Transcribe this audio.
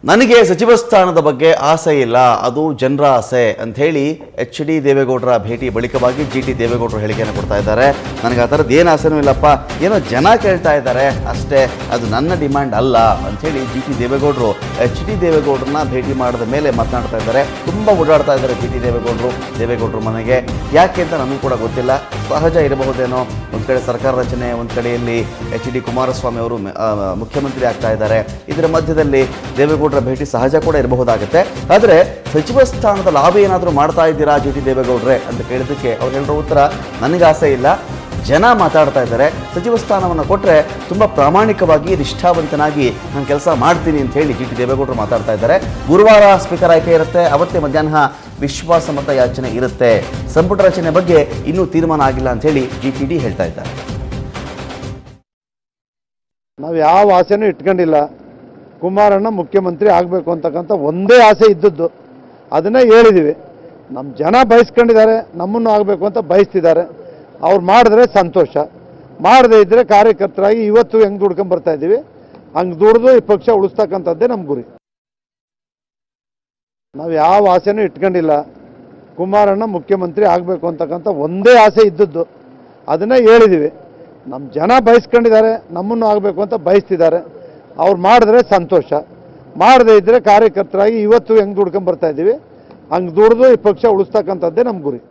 ನನಗೆ ಸಚಿವ ಸ್ಥಾನದ ಬಗ್ಗೆ ಆಸೆ ಇಲ್ಲ ಅದು ಜನರ ಆಸೆ ಅಂತ ಹೇಳಿ ಎಚ್ ಡಿ ದೇವೇಗೌಡರ ಭೇಟಿ ಬಳಿಕವಾಗಿ ಜಿ ಟಿ ದೇವೇಗೌಡರು ಹೇಳಿಕೆಯನ್ನು ಕೊಡ್ತಾ ಇದ್ದಾರೆ ನನಗೆ ಆ ಥರದ್ದು ಏನು ಆಸೆನೂ ಇಲ್ಲಪ್ಪ ಏನೋ ಜನ ಕೇಳ್ತಾ ಇದ್ದಾರೆ ಅಷ್ಟೇ ಅದು ನನ್ನ ಡಿಮ್ಯಾಂಡ್ ಅಲ್ಲ ಅಂಥೇಳಿ ಜಿ ಟಿ ದೇವೇಗೌಡರು ಎಚ್ ಡಿ ದೇವೇಗೌಡರನ್ನ ಭೇಟಿ ಮಾಡಿದ ಮೇಲೆ ಮಾತನಾಡ್ತಾ ಇದ್ದಾರೆ ತುಂಬ ಓಡಾಡ್ತಾ ಇದ್ದಾರೆ ಜಿ ಟಿ ದೇವೇಗೌಡರು ದೇವೇಗೌಡರು ಮನೆಗೆ ಯಾಕೆ ಅಂತ ನನಗೂ ಕೂಡ ಗೊತ್ತಿಲ್ಲ ಸಹಜ ಇರಬಹುದೇನೋ ಒಂದು ಕಡೆ ಸರ್ಕಾರ ರಚನೆ ಒಂದು ಕಡೆಯಲ್ಲಿ ಎಚ್ ಡಿ ಕುಮಾರಸ್ವಾಮಿ ಅವರು ಮ- ಆ, ಮುಖ್ಯಮಂತ್ರಿ ಆಗ್ತಾ ಇದ್ದಾರೆ ಇದರ ಮಧ್ಯದಲ್ಲಿ ದೇವೇಗೌಡರ ಭೇಟಿ ಸಹಜ ಕೂಡ ಇರಬಹುದಾಗುತ್ತೆ ಆದರೆ ಸಚಿವ ಸ್ಥಾನದ ಲಾಭ ಏನಾದರೂ ಮಾಡ್ತಾ ಇದ್ದೀರಾ ಜಿ ಟಿ ದೇವೇಗೌಡರೆ ಅಂತ ಕೇಳಿದ್ದಕ್ಕೆ ಅವ್ರು ಹೇಳಿರೋ ಉತ್ತರ ನನಗೆ ಆಸೆ ಇಲ್ಲ ಜನ ಮಾತಾಡ್ತಾ ಇದ್ದಾರೆ ಸಚಿವ ಸ್ಥಾನವನ್ನು ಕೊಟ್ಟರೆ ತುಂಬ ಪ್ರಾಮಾಣಿಕವಾಗಿ ನಿಷ್ಠಾವಂತನಾಗಿ ನಾನು ಕೆಲಸ ಮಾಡ್ತೀನಿ ಅಂತ ಹೇಳಿ ಜಿ ಟಿ ದೇವೇಗೌಡರು ಮಾತಾಡ್ತಾ ಇದ್ದಾರೆ ಗುರುವಾರ ಸ್ಪೀಕರ್ ಆಯ್ಕೆ ಇರುತ್ತೆ ಅವತ್ತೇ ಮಧ್ಯಾಹ್ನ ವಿಶ್ವಾಸಮತ ಯಾಚನೆ ಇರುತ್ತೆ ಸಂಪುಟ ರಚನೆ ಬಗ್ಗೆ ಇನ್ನೂ ತೀರ್ಮಾನ ಆಗಿಲ್ಲ ಅಂತ ಹೇಳಿ ಜಿ ಟಿ ಡಿ ಹೇಳ್ತಾ ಇದ್ದಾರೆ ನಾವು ಯಾವ ಆಸೆನೂ ಇಟ್ಕೊಂಡಿಲ್ಲ ಕುಮಾರಣ್ಣ ಮುಖ್ಯಮಂತ್ರಿ ಆಗಬೇಕು ಅಂತಕ್ಕಂಥ ಒಂದೇ ಆಸೆ ಇದ್ದದ್ದು ಅದನ್ನೇ ಹೇಳಿದ್ದೀವಿ ನಮ್ಮ ಜನ ಬಯಸ್ಕೊಂಡಿದ್ದಾರೆ ನಮ್ಮನ್ನು ಆಗಬೇಕು ಅಂತ ಬಯಸ್ತಿದ್ದಾರೆ ಅವ್ರು ಮಾಡಿದ್ರೆ ಸಂತೋಷ ಮಾಡದೇ ಇದ್ದರೆ ಕಾರ್ಯಕರ್ತರಾಗಿ ಇವತ್ತು ಹೆಂಗೆ ದುಡ್ಕೊಂಡ್ ಬರ್ತಾ ಇದ್ದೀವಿ ಹಂಗೆ ದುಡಿದು ಈ ಪಕ್ಷ ಉಳಿಸ್ತಕ್ಕಂಥದ್ದೇ ನಮ್ಮ ಗುರಿ ನಾವು ಯಾವ ಆಸೆನೂ ಇಟ್ಕೊಂಡಿಲ್ಲ ಕುಮಾರಣ್ಣ ಮುಖ್ಯಮಂತ್ರಿ ಆಗಬೇಕು ಅಂತಕ್ಕಂಥ ಒಂದೇ ಆಸೆ ಇದ್ದದ್ದು ಅದನ್ನೇ ಹೇಳಿದ್ದೀವಿ ನಮ್ಮ ಜನ ಬಯಸ್ಕೊಂಡಿದ್ದಾರೆ ನಮ್ಮನ್ನು ಆಗಬೇಕು ಅಂತ ಬಯಸ್ತಿದ್ದಾರೆ ಅವ್ರು ಮಾಡಿದ್ರೆ ಸಂತೋಷ ಮಾಡದೇ ಇದ್ದರೆ ಕಾರ್ಯಕರ್ತರಾಗಿ ಇವತ್ತು ಹೆಂಗೆ ದುಡ್ಕೊಂಡ್ ಬರ್ತಾ ಇದ್ದೀವಿ ಹಂಗೆ ದುಡಿದು ಈ ಪಕ್ಷ ಉಳಿಸ್ತಕ್ಕಂಥದ್ದೇ ನಮ್ಮ ಗುರಿ